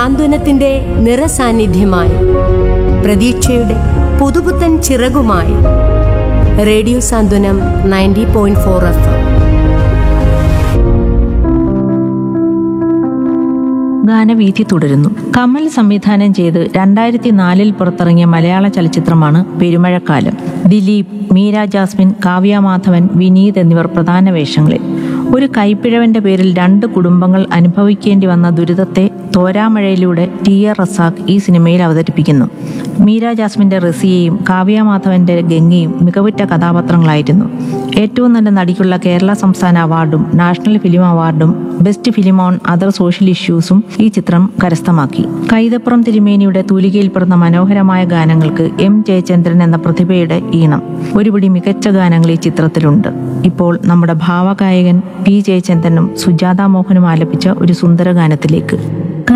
സാന്ത്വനത്തിന്റെ നിറസാന്നിധ്യമായി പ്രതീക്ഷയുടെ പുതുപുത്തൻ ചിറകുമായി radio Santhwanam ninety point four F ഗാനവീഥി തുടരുന്നു കമൽ സംവിധാനം ചെയ്ത് രണ്ടായിരത്തി നാലിൽ പുറത്തിറങ്ങിയ മലയാള ചലച്ചിത്രമാണ് പെരുമഴക്കാലം ദിലീപ് മീര ജാസ്മിൻ കാവ്യ മാധവൻ വിനീത് എന്നിവർ പ്രധാന വേഷങ്ങളിൽ ഒരു കൈപ്പിഴവന്റെ പേരിൽ രണ്ട് കുടുംബങ്ങൾ അനുഭവിക്കേണ്ടി വന്ന ദുരിതത്തെ തോരാമഴയിലൂടെ ടി ആർ റസാഖ് ഈ സിനിമയിൽ അവതരിപ്പിക്കുന്നു മീര ജാസ്മിന്റെ റസിയയും കാവ്യ മാധവന്റെ ഗംഗയും മികവുറ്റ കഥാപാത്രങ്ങളായിരുന്നു ഏറ്റവും നല്ല നടിക്കുള്ള കേരള സംസ്ഥാന അവാർഡും നാഷണൽ ഫിലിം അവാർഡും best film on other social ഇഷ്യൂസും ഈ ചിത്രം കരസ്ഥമാക്കി കൈതപ്പുറം തിരുമേനിയുടെ തൂലികയിൽ പിറന്ന മനോഹരമായ ഗാനങ്ങൾക്ക് എം ജയചന്ദ്രൻ എന്ന പ്രതിഭയുടെ ഈണം ഒരുപിടി മികച്ച ഗാനങ്ങൾ ഈ ചിത്രത്തിലുണ്ട് ഇപ്പോൾ നമ്മുടെ ഭാവഗായകൻ പി ജയചന്ദ്രനും സുജാത മോഹനും ആലപിച്ച ഒരു സുന്ദര ഗാനത്തിലേക്ക്